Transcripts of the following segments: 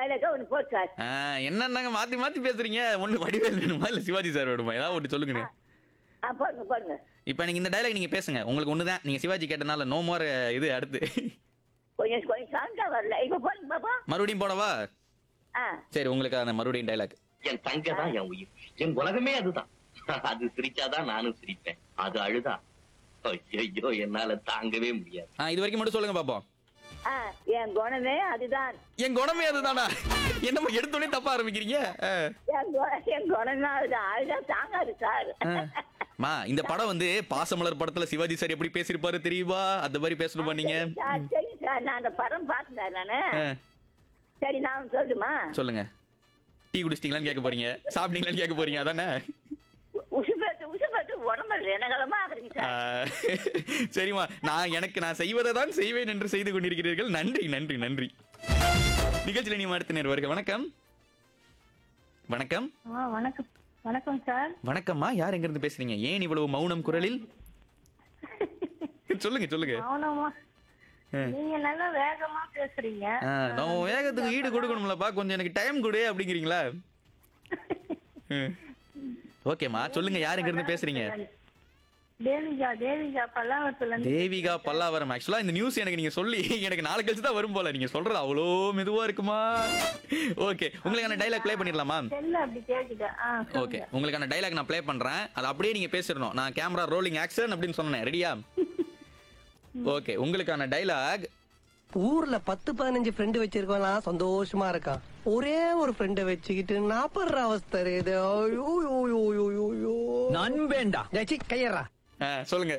டைலாக ஒன்று போட்டு சார் ஆ, என்னன்னாங்க மாத்தி மாத்தி பேசுறீங்க ஒண்ணு வடிவேல் வேணுமா இல்ல சிவாஜி சார் வேணுமா ஏதாவது ஒன்று சொல்லுங்க ஆ போடுங்க போடுங்க இப்போ நீங்க இந்த டைலாக் நீங்க பேசுங்க உங்களுக்கு ஒண்ணுதான் நீங்க சிவாஜி கேட்டனால நோ மோர் இது அடுத்து கொஞ்சம் கொஞ்சம் சாந்தா வரல இப்போ போடுங்க பாப்பா மறுபடியும் போடவா ஆ சரி உங்களுக்கு அந்த மறுபடியும் டைலாக் என் தங்க தான் என் உயிர் என் உலகமே அதுதான் அது சிரிச்சாதான் நானும் சிரிப்பேன் அது அழுதா ஐயோ என்னால தாங்கவே முடியாது ஆ இது வரைக்கும் மட்டும் சொல்லுங்க பாப்போம் ஆ என் குணமே அதுதான் என் குணமே அதுதானா என்னம்மா எடுத்தோடனே தப்பா ஆரம்பிக்கிறீங்க ஆ. என் குணம் என் குணமே அதுதான் அதுதான் தாங்காது சார் மா இந்த படம் வந்து பாசமலர் படத்துல சிவாஜி சார் எப்படி பேசியிருப்பாரு தெரியுமா அந்த மாதிரி பேசணுமா நீங்க சார் சரி சார் நான் அந்த படம் பார்த்தேன் நானு ஆ, சரி நான் சொல்லுமா சொல்லுங்க டீ குடிச்சிட்டீங்களான்னு கேட்க போறீங்க சாப்பிட்டீங்களான்னு கேட்க போறீங்க அதானே உசுப்பேட்டு உசுப்பேட்டு உடம்பு ரணகலமா ஆகுறீங்க ஆ, சார் சரிம்மா நான் எனக்கு நான் செய்வதை தான் செய்வேன் என்று செய்து கொண்டிருக்கிறீர்கள் நன்றி நன்றி நன்றி நிகழ்ச்சியில் நீ அடுத்த நேர் வருக வணக்கம் வணக்கம் ஆ வணக்கம் வணக்கம் சார் வணக்கம்மா யார் எங்க இருந்து பேசுறீங்க ஏன் இவ்வளவு மௌனம் குரலில் சொல்லுங்க சொல்லுங்க மௌனமா ஆ. நீங்க நல்லா வேகமா பேசுறீங்க ஆ, நம்ம வேகத்துக்கு ஈடு கொடுக்கணும்லப்பா கொஞ்சம் எனக்கு டைம் கொடு அப்படிங்கிறீங்களா ம். ஓகேம்மா சொல்லுங்க யார் எங்க இருந்து பேசுறீங்க தேவிகா தேவிகா பல்லாவரத்துல இருந்து தேவிகா பல்லாவரம் ஆக்சுவலா இந்த நியூஸ் எனக்கு நீங்க சொல்லி எனக்கு நாளை கழிச்சு தான் வரும் போல நீங்க சொல்றது அவ்வளோ மெதுவா இருக்குமா ஓகே உங்களுக்கான டைலாக் ப்ளே பண்ணிடலாமா செல்ல அப்படி கேக்குது ஆ ஓகே உங்களுக்கான டைலாக் நான் ப்ளே பண்றேன் அது அப்படியே நீங்க பேசிடணும் நான் கேமரா ரோலிங் ஆக்ஷன் அப்படின்னு சொன்னேன் ரெடியா ஓகே உங்களுக்கான டைலாக் ஊர்ல பத்து பதினஞ்சு ஃப்ரெண்டு வச்சிருக்கலாம் சந்தோஷமா இருக்கான் ஒரே ஒரு ஃப்ரெண்ட வச்சுக்கிட்டு நாப்படுற அவஸ்தை இது ஐயோ, ஐயோ, ஐயோ, ஐயோ, ஐயோ, ஐயோ. நண்பேண்டா ஏச்சி, கையேறா சொல்லுங்க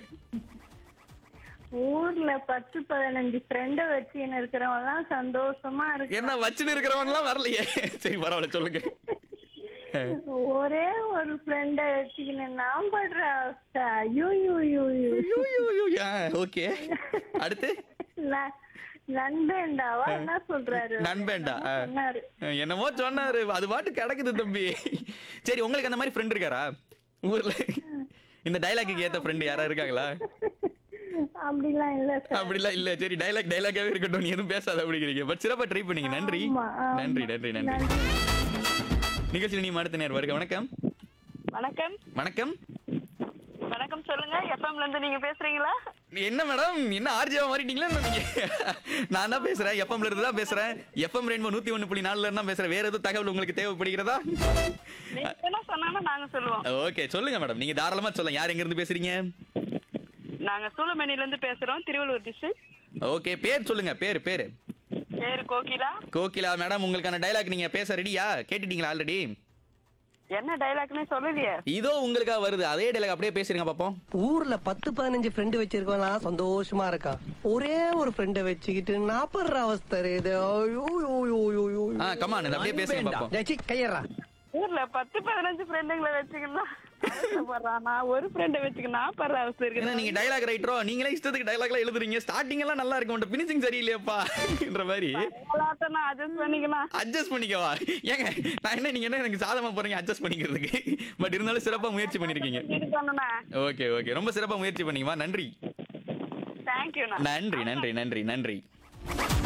ஊர்ல பத்து பதினஞ்சு ஃப்ரெண்ட வச்சுன்னு இருக்கிறவங்க எல்லாம் சந்தோஷமா இருக்கு என்ன வச்சுன்னு இருக்கிறவன்லாம் வரலையே சரி பரவாயில்ல சொல்லுங்க ஒரே ஒரு ஃப்ரெண்ட வச்சுக்கின்னு நான் படுற அவஸ்தை ஐயோ ஐயோ, ஐயோ, ஐயோ. ஓகே அடுத்து ந- நண்பேண்டாவா என்ன சொல்றாரு நண்பேண்டா ஆ. சொன்னாரு என்னமோ சொன்னாரு அது பாட்டு கிடக்குது தம்பி சரி உங்களுக்கு அந்த மாதிரி ஃப்ரெண்ட் இருக்காரா ஊர்ல இந்த டைலாக்கு ஏத்த ஃப்ரெண்ட் யாரா இருக்காங்களா அப்படிலாம் இல்ல சார் அப்படிலாம் இல்ல சரி டைலாக் டைலாக்காவே இருக்கட்டும் நீ எதுவும் பேசாத அப்படிங்கிறீங்க பட் சிறப்பா ட்ரை பண்ணீங்க நன்றி ஆமா, ஆமா. நன்றி நன்றி நன்றி நிகழ்ச்சியில் நீ அடுத்த நேர் வருக வணக்கம் வணக்கம் வணக்கம் வணக்கம் சொல்லுங்க எஃப்எம்ல இருந்து நீங்க பேசுறீங்களா என்ன மேடம் என்ன ஆர்ஜியா மாறிட்டீங்களா என்ன நீங்க நான் தான் பேசுறேன் எஃப்எம்ல இருந்து தான் பேசுறேன் எஃப்எம் ரெயின்போ நூத்தி ஒண்ணு புள்ளி நாலுல இருந்தா பேசுறேன் வேற எதுவும் தகவல் உங்களுக்கு தேவைப்படுகிறதா நீங்க என்ன சொன்னாலும் நாங்க சொல்லுவோம் ஓகே சொல்லுங்க மேடம் நீங்க தாராளமா சொல்லுங்க யார் எங்க இருந்து பேசுறீங்க நாங்க சூளமணில இருந்து பேசுறோம் திருவள்ளூர் டிஸ்ட்ரிக்ட் ஓகே பேர் சொல்லுங்க பேர் பேரு பேரு கோகிலா கோகிலா மேடம் உங்களுக்கான டைலாக் நீங்க பேச ரெடியா கேட்டுட்டீங்களா ஆல்ரெடி என்ன டைலாக்னே சொல்லலையே இதோ உங்களுக்காக வருது அதே டைலாக் அப்படியே பேசுறீங்க பாப்போம் ஊர்ல பத்து பதினஞ்சு ஃப்ரெண்டு வச்சிருக்கலாம் சந்தோஷமா இருக்கான் ஒரே ஒரு ஃப்ரெண்ட வச்சுக்கிட்டு நாப்படுற அவஸ்தை இது ஐயோ, ஐயோ, ஐயோ, ஐயோ, ஐயோ. ஆ கமான் இதை அப்படியே பேசுங்க பாப்போம் ஏச்சி, கையேறா ஊர்ல பத்து பதினஞ்சு ஃப்ரெண்டுங்களை வச்சுக்கலாம் நான் ஒரு ஃப்ரெண்டை வச்சுக்கணும் படுற அவസ്ഥ ஏன்னா இருக்கு நீங்க டைலாக் ரைட்டரோ நீங்களே இஷ்டத்துக்கு டைலாக்லாம் எழுதுறீங்க ஸ்டார்டிங் எல்லாம் நல்லா இருக்கும் உங்க பினிஷிங் சரியில்லையாப்பா என்ற மாதிரி நான் அட்ஜஸ்ட் பண்ணிக்கலாம் அட்ஜஸ்ட் பண்ணிக்கவா ஏங்க நான் என்ன நீங்க என்ன எனக்கு சாதமா போறீங்க அட்ஜஸ்ட் பண்ணிக்கிறதுக்கு பட் இருந்தாலும் சிறப்பா முயற்சி பண்ணிருக்கீங்க இது பண்ணுண்ணா ஓகே ஓகே ரொம்ப சிறப்பா முயற்சி பண்ணீங்கம்மா நன்றி தேங்க்யூண்ணா நன்றி நன்றி நன்றி நன்றி